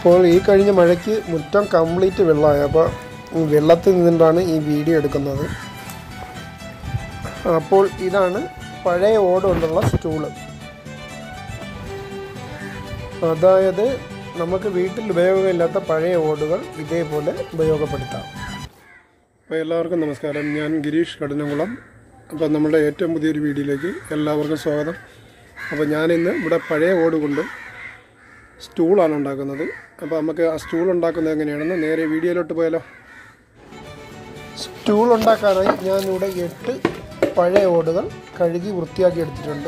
അപ്പോൾ ഈ കഴിഞ്ഞ മഴയ്ക്ക് മുറ്റം കംപ്ലീറ്റ് വെള്ളമായി അപ്പോൾ ഈ വെള്ളത്തിൽ നിന്നിട്ടാണ് ഈ വീഡിയോ എടുക്കുന്നത് അപ്പോൾ ഇതാണ് പഴയ ഓട് കൊണ്ടുള്ള സ്റ്റൂള് അതായത് നമുക്ക് വീട്ടിൽ ഉപയോഗമില്ലാത്ത പഴയ ഓടുകൾ ഇതേപോലെ ഉപയോഗപ്പെടുത്താം അപ്പോൾ എല്ലാവർക്കും നമസ്കാരം ഞാൻ ഗിരീഷ് കഠിനകുളം അപ്പോൾ നമ്മുടെ ഏറ്റവും പുതിയൊരു വീഡിയോയിലേക്ക് എല്ലാവർക്കും സ്വാഗതം അപ്പോൾ ഞാനിന്ന് ഇവിടെ പഴയ ഓട് കൊണ്ട് സ്റ്റൂളാണ് ഉണ്ടാക്കുന്നത് അപ്പോൾ നമുക്ക് ആ സ്റ്റൂൾ ഉണ്ടാക്കുന്നത് എങ്ങനെയാണെന്ന് നേരെ വീഡിയോയിലോട്ട് പോയാലോ സ്റ്റൂൾ ഉണ്ടാക്കാനായി ഞാനിവിടെ എട്ട് പഴയ ഓടുകൾ കഴുകി വൃത്തിയാക്കി എടുത്തിട്ടുണ്ട്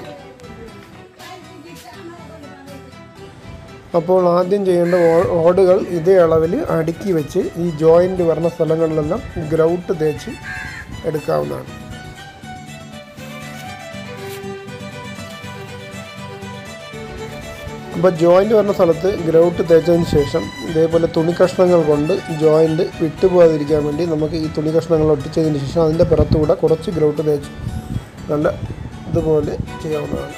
അപ്പോൾ ആദ്യം ചെയ്യേണ്ട ഓ- ഓടുകൾ ഇതേ അളവിൽ അടുക്കി വെച്ച് ഈ ജോയിൻ്റ് വരുന്ന സ്ഥലങ്ങളിലെല്ലാം ഗ്രൗട്ട് തേച്ച് എടുക്കാവുന്നതാണ് അപ്പോൾ ജോയിൻ്റ് വരുന്ന സ്ഥലത്ത് ഗ്രൗട്ട് തേച്ചതിന് ശേഷം ഇതേപോലെ തുണി കഷ്ണങ്ങൾ കൊണ്ട് ജോയിൻ്റ് വിട്ടുപോകാതിരിക്കാൻ വേണ്ടി നമുക്ക് ഈ തുണി കഷ്ണങ്ങൾ ഒട്ടിച്ചതിന് ശേഷം അതിൻ്റെ പുറത്തുകൂടെ കുറച്ച് ഗ്രൗട്ട് തേച്ച് നല്ല ഇതുപോലെ ചെയ്യാവുന്നതാണ്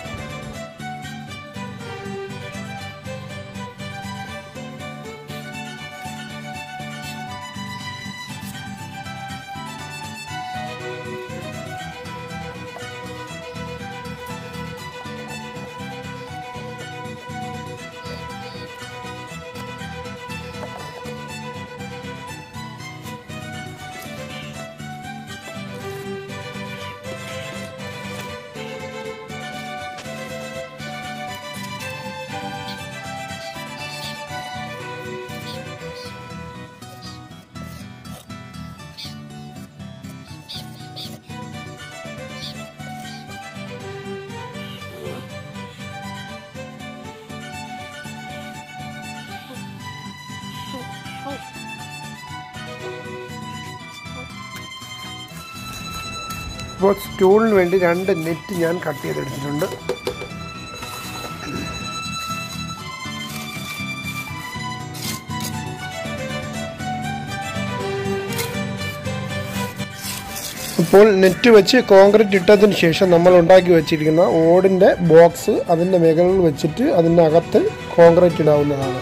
ഇപ്പോൾ സ്റ്റൂളിന് വേണ്ടി രണ്ട് നെറ്റ് ഞാൻ കട്ട് ചെയ്തെടുത്തിട്ടുണ്ട് ഇപ്പോൾ നെറ്റ് വെച്ച് കോൺക്രീറ്റ് ഇട്ടതിന് ശേഷം നമ്മൾ ഉണ്ടാക്കി വെച്ചിരിക്കുന്ന ഓടിൻ്റെ ബോക്സ് അതിൻ്റെ മുകളിൽ വെച്ചിട്ട് അതിൻ്റെ അകത്ത് കോൺക്രീറ്റ് ഇടാവുന്നതാണ്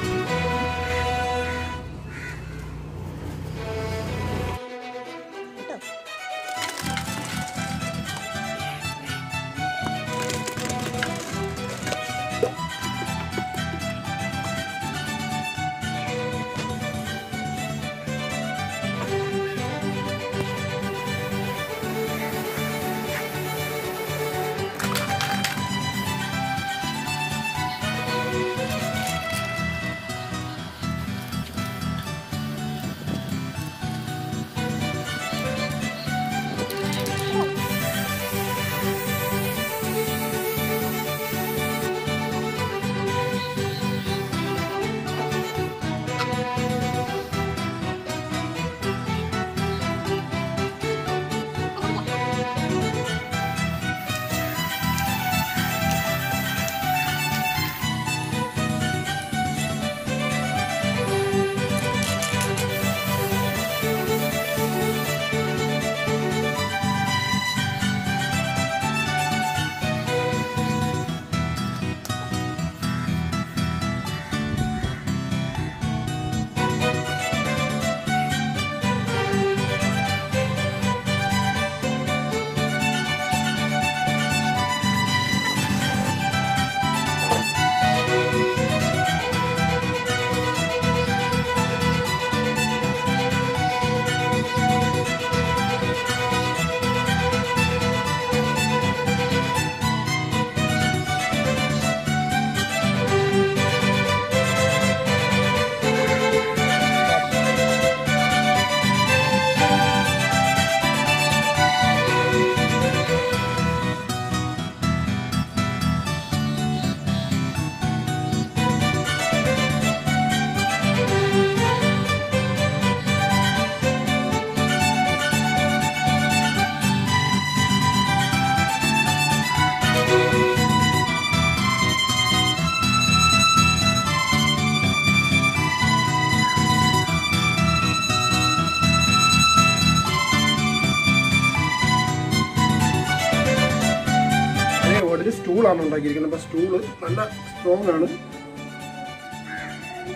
ഒരു സ്റ്റൂളാണ് ഉണ്ടാക്കിയിരിക്കുന്നത് അപ്പോൾ സ്റ്റൂള് നല്ല സ്ട്രോങ് ആണ്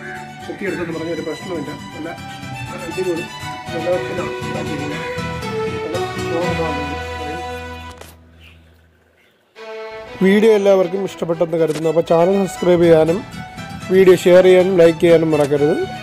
കുത്തിയെടുത്തെന്ന് പറഞ്ഞ ഒരു പ്രശ്നമില്ല നല്ല അടിപൊളി വെള്ളത്തിലാണ് ഉണ്ടാക്കിയിരിക്കുന്നത് നല്ല സ്ട്രോങ് വീഡിയോ എല്ലാവർക്കും ഇഷ്ടപ്പെട്ടെന്ന് കരുതുന്നു അപ്പോൾ ചാനൽ സബ്സ്ക്രൈബ് ചെയ്യാനും വീഡിയോ ഷെയർ ചെയ്യാനും ലൈക്ക് ചെയ്യാനും മറക്കരുത്